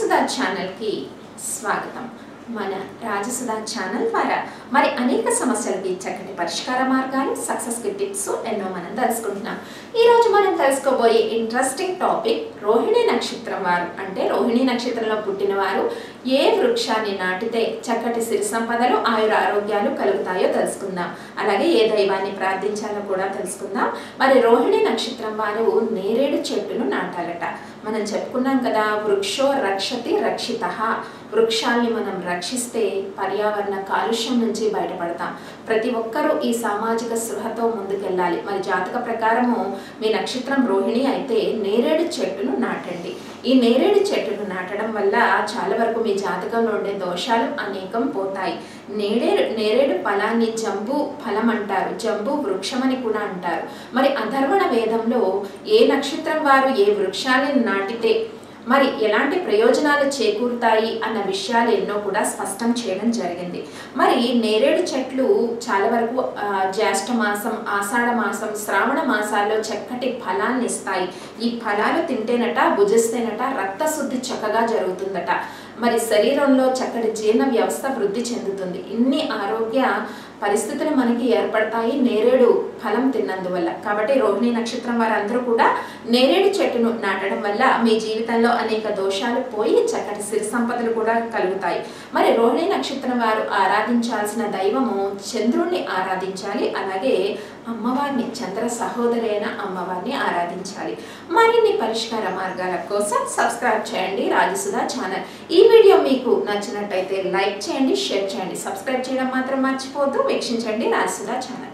రాజసుధా ఛానల్కి స్వాగతం మన రాజసుధా ఛానల్ ద్వారా మరి అనేక సమస్యలకి చక్కటి పరిష్కార మార్గాలు సక్సెస్ కి టిప్స్ ఎన్నో మనం తెలుసుకుంటున్నాం ఈ రోజు మనం తెలుసుకోబోయే ఇంట్రెస్టింగ్ టాపిక్ రోహిణి నక్షత్రం వారు అంటే రోహిణి నక్షత్రంలో పుట్టిన వారు ఏ వృక్షాన్ని నాటితే చక్కటి సిరి సంపదలు ఆయుర ఆరోగ్యాలు కలుగుతాయో తెలుసుకుందాం అలాగే ఏ దైవాన్ని ప్రార్థించాలో కూడా తెలుసుకుందాం మరి రోహిణి నక్షత్రం వారు నేరేడు చెట్టును నాటాలట మనం చెప్పుకున్నాం కదా వృక్షో రక్షతి రక్షిత వృక్షాల్ని మనం రక్షిస్తే పర్యావరణ కాలుష్యం నుంచి బయటపడతాం ప్రతి ఒక్కరూ ఈ సామాజిక స్పృహతో ముందుకెళ్ళాలి మరి జాతక ప్రకారము మీ నక్షత్రం రోహిణి అయితే నేరేడు చెట్టును నాటండి ఈ నేరేడు చెట్టును నాటడం వల్ల చాలా వరకు మీ జాతకంలో ఉండే దోషాలు అనేకం పోతాయి నేరేడు నేరేడు ఫలాన్ని జంబు ఫలం అంటారు జంబు వృక్షం అని కూడా అంటారు మరి అధర్వణ వేదంలో ఏ నక్షత్రం వారు ఏ వృక్షాలను నాటితే మరి ఎలాంటి ప్రయోజనాలు చేకూరుతాయి అన్న విషయాలు ఎన్నో కూడా స్పష్టం చేయడం జరిగింది మరి నేరేడు చెట్లు చాలా వరకు ఆ, జ్యేష్ఠ మాసం ఆషాఢ మాసం శ్రావణ మాసాల్లో చక్కటి ఫలాన్ని ఇస్తాయి ఈ ఫలాలు తింటేనట భుజిస్తేనట రక్తశుద్ధి చక్కగా జరుగుతుందట మరి శరీరంలో చక్కటి జీర్ణ వ్యవస్థ వృద్ధి చెందుతుంది ఇన్ని ఆరోగ్య పరిస్థితులు మనకి ఏర్పడతాయి నేరేడు ఫలం తిన్నందువల్ల కాబట్టి రోహిణి నక్షత్రం వారందరూ కూడా నేరేడు చెట్టును నాటడం వల్ల మీ జీవితంలో అనేక దోషాలు పోయి చక్కటి సిరి సంపదలు కూడా కలుగుతాయి మరి రోహిణి నక్షత్రం వారు ఆరాధించాల్సిన దైవము చంద్రుణ్ణి ఆరాధించాలి అలాగే అమ్మవారిని చంద్ర సహోదరి అయిన అమ్మవారిని ఆరాధించాలి మరిన్ని పరిష్కార మార్గాల కోసం సబ్స్క్రైబ్ చేయండి రాజసుధా ఛానల్ ఈ వీడియో మీకు నచ్చినట్టయితే లైక్ చేయండి షేర్ చేయండి సబ్స్క్రైబ్ చేయడం మాత్రం మర్చిపోవద్దు వీక్షించండి రాజసుధా ఛానల్